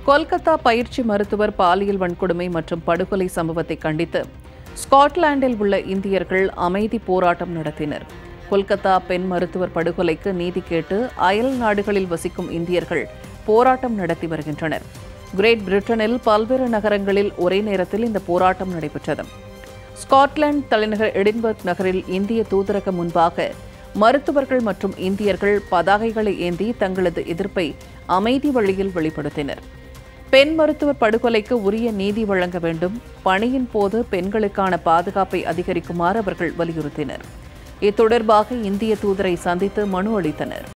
கொல்கத்தா பயிற்சி மருத்துவர் பாலியல் வன்கொடுமை மற்றும் படுகொலை சம்பவத்தை கண்டித்து ஸ்காட்லாந்தில் உள்ள இந்தியர்கள் அமைதி போராட்டம் நடத்தினர் கொல்கத்தா பெண் மருத்துவர் படுகொலைக்கு நீதி கேட்டு அயல் நாடுகளில் வசிக்கும் இந்தியர்கள் போராட்டம் நடத்தி வருகின்றனர் கிரேட் பிரிட்டனில் பல்வேறு நகரங்களில் ஒரே நேரத்தில் இந்த போராட்டம் நடைபெற்றது ஸ்காட்லாந்து தலைநகர் எடின்பர்க் நகரில் இந்திய தூதரகம் முன்பாக மருத்துவர்கள் மற்றும் இந்தியர்கள் பதாகைகளை ஏந்தி தங்களது எதிர்ப்பை அமைதி வழியில் வெளிப்படுத்தினர் பெண் மருத்துவர் படுகொலைக்கு உரிய நீதி வழங்க வேண்டும் பணியின் போது பெண்களுக்கான பாதுகாப்பை அதிகரிக்குமாறு அவர்கள் வலியுறுத்தினர் இத்தொடர்பாக இந்திய தூதரை சந்தித்து மனு அளித்தனர்